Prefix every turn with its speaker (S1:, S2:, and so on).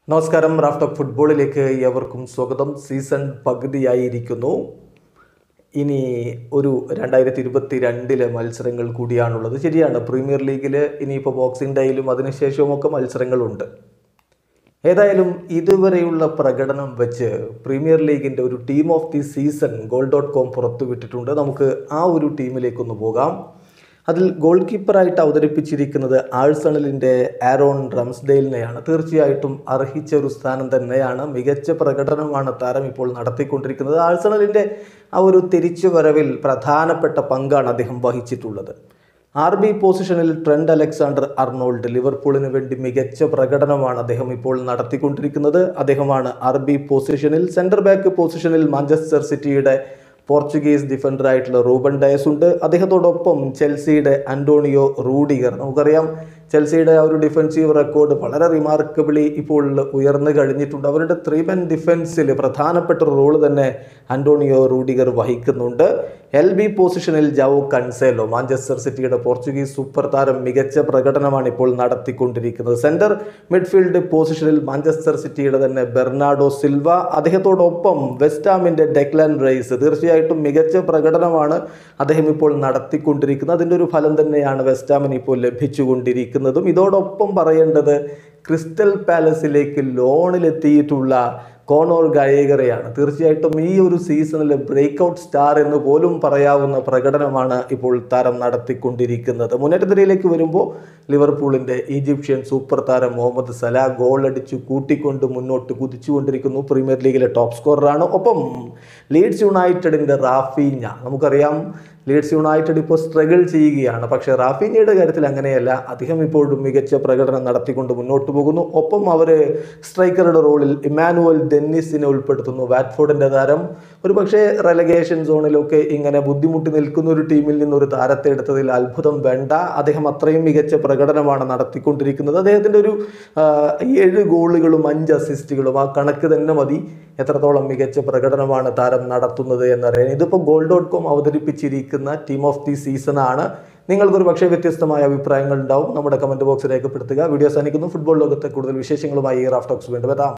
S1: നമസ്കാരം raft of ഫുട്ബോളിലേക്ക് ഏവർക്കും സ്വാഗതം സീസൺ പകുതിയായിരിക്കുന്നു ഇനി ഒരു രണ്ടായിരത്തി ഇരുപത്തി രണ്ടിലെ മത്സരങ്ങൾ കൂടിയാണുള്ളത് ശരിയാണ് പ്രീമിയർ ലീഗിൽ ഇനിയിപ്പോൾ ബോക്സിംഗ് ഡേയിലും അതിനുശേഷവുമൊക്കെ മത്സരങ്ങളുണ്ട് ഏതായാലും ഇതുവരെയുള്ള പ്രകടനം വെച്ച് പ്രീമിയർ ലീഗിൻ്റെ ഒരു team of the season goal dot com പുറത്തുവിട്ടിട്ടുണ്ട് നമുക്ക് ആ ഒരു ടീമിലേക്കൊന്ന് പോകാം അതിൽ ഗോൾ കീപ്പറായിട്ട് അവതരിപ്പിച്ചിരിക്കുന്നത് ആഴ്സണലിൻ്റെ ആരോൺ റംസ്ഡെയിലിനെയാണ് തീർച്ചയായിട്ടും അർഹിച്ച ഒരു സ്ഥാനം തന്നെയാണ് മികച്ച പ്രകടനമാണ് താരം ഇപ്പോൾ നടത്തിക്കൊണ്ടിരിക്കുന്നത് ആഴ്സണലിൻ്റെ ആ ഒരു തിരിച്ചുവരവിൽ പ്രധാനപ്പെട്ട പങ്കാണ് അദ്ദേഹം വഹിച്ചിട്ടുള്ളത് ആർ ബി പൊസിഷനിൽ ട്രെൻഡ് അലക്സാണ്ടർ അർണോൾഡ് ലിവർപൂളിന് വേണ്ടി മികച്ച പ്രകടനമാണ് അദ്ദേഹം ഇപ്പോൾ നടത്തിക്കൊണ്ടിരിക്കുന്നത് അദ്ദേഹമാണ് ആർ ബി പൊസിഷനിൽ സെൻറ്റർ ബാക്ക് പൊസിഷനിൽ മാഞ്ചസ്റ്റർ സിറ്റിയുടെ പോർച്ചുഗീസ് ഡിഫൻഡർ ആയിട്ടുള്ള റൂബൻ ഡയസ് ഉണ്ട് അദ്ദേഹത്തോടൊപ്പം ചെൽസിയുടെ അന്റോണിയോ റൂഡിഗർ നമുക്കറിയാം ചെൽസിയുടെ ആ ഒരു ഡിഫൻസീവ് റെക്കോർഡ് വളരെ റിമാർക്കബിളി ഇപ്പോൾ ഉയർന്നു കഴിഞ്ഞിട്ടുണ്ട് അവരുടെ ത്രീ മെൻ ഡിഫൻസിൽ പ്രധാനപ്പെട്ട ഒരു റോള് തന്നെ അന്റോണിയോ റൂഡിഗർ വഹിക്കുന്നുണ്ട് എൽ ബി പൊസിഷനിൽ ജാവോ കൺസേലോ മാഞ്ചസ്റ്റർ സിറ്റിയുടെ പോർച്ചുഗീസ് സൂപ്പർ താരം മികച്ച പ്രകടനമാണ് ഇപ്പോൾ നടത്തിക്കൊണ്ടിരിക്കുന്നത് സെന്റർ മിഡ്ഫീൽഡ് പൊസിഷനിൽ മാഞ്ചസ്റ്റർ സിറ്റിയുടെ തന്നെ ബെർണാഡോ സിൽവ അദ്ദേഹത്തോടൊപ്പം വെസ്റ്റാമിൻ്റെ ഡെക്ലാൻ റൈസ് തീർച്ചയായിട്ടും മികച്ച പ്രകടനമാണ് അദ്ദേഹം ഇപ്പോൾ നടത്തിക്കൊണ്ടിരിക്കുന്നത് അതിൻ്റെ ഒരു ഫലം തന്നെയാണ് വെസ്റ്റാമിന് ഇപ്പോൾ ലഭിച്ചുകൊണ്ടിരിക്കുന്നതും ഇതോടൊപ്പം പറയേണ്ടത് ക്രിസ്റ്റൽ പാലസിലേക്ക് ലോണിലെത്തിയിട്ടുള്ള കോണോർ ഗയേഗറയാണ് തീർച്ചയായിട്ടും ഈ ഒരു സീസണിലെ ബ്രേക്ക് ഔട്ട് സ്റ്റാർ എന്ന് പോലും പറയാവുന്ന പ്രകടനമാണ് ഇപ്പോൾ താരം നടത്തിക്കൊണ്ടിരിക്കുന്നത് മുന്നേറ്റത്തിലേക്ക് വരുമ്പോൾ ലിവർപൂളിൻ്റെ ഈജിപ്ഷ്യൻ സൂപ്പർ താരം മുഹമ്മദ് സലാ ഗോൾ അടിച്ചു കൂട്ടിക്കൊണ്ട് മുന്നോട്ട് കുതിച്ചുകൊണ്ടിരിക്കുന്നു പ്രീമിയർ ലീഗിലെ ടോപ്പ് സ്കോററാണ് ഒപ്പം ലീഡ്സ് യുണൈറ്റഡിൻ്റെ റാഫീഞ്ഞ നമുക്കറിയാം ലീഡ്സ് യുണൈറ്റഡ് ഇപ്പോൾ സ്ട്രഗിൾ ചെയ്യുകയാണ് പക്ഷേ റാഫീഞ്ഞയുടെ കാര്യത്തിൽ അങ്ങനെയല്ല അദ്ദേഹം ഇപ്പോഴും മികച്ച പ്രകടനം നടത്തിക്കൊണ്ട് മുന്നോട്ട് പോകുന്നു ഒപ്പം അവർ സ്ട്രൈക്കറുടെ റോളിൽ ഇമാനുവൽ ഡെന്നിസിനെ ഉൾപ്പെടുത്തുന്നു വാറ്റ്ഫോർഡിൻ്റെ താരം ഒരു പക്ഷേ റെലഗേഷൻ സോണിലൊക്കെ ഇങ്ങനെ ബുദ്ധിമുട്ടി നിൽക്കുന്ന ഒരു ടീമിൽ നിന്ന് ഒരു താരത്തെ എടുത്തതിൽ അത്ഭുതം വേണ്ട അദ്ദേഹം അത്രയും മികച്ച പ്രകടനമാണ് നടത്തിക്കൊണ്ടിരിക്കുന്നത് അദ്ദേഹത്തിൻ്റെ ഒരു ആ, ഏഴ് ഗോളുകളും അഞ്ച് അസിസ്റ്റുകളും ആ കണക്ക് തന്നെ മതി എത്രത്തോളം മികച്ച പ്രകടനമാണ് താരം നടത്തുന്നത് എന്നറിയാൻ ഇതിപ്പോൾ ഗോൾ ഡോട്ട് കോം അവതരിപ്പിച്ചിരിക്കുന്ന ടീം ഓഫ് ദി സീസൺ ആണ് നിങ്ങൾക്കൊരു പക്ഷേ വ്യത്യസ്തമായ അഭിപ്രായങ്ങൾ ഉണ്ടാവും നമ്മുടെ കമൻറ്റ് ബോക്സ് രേഖപ്പെടുത്തുക വീഡിയോ അവസാനിക്കുന്നു ഫുട്ബോൾ ലോകത്തെ കൂടുതൽ വിശേഷങ്ങളുമായി റാഫ്റ്റോക്സ് വീണ്ടും എത്താം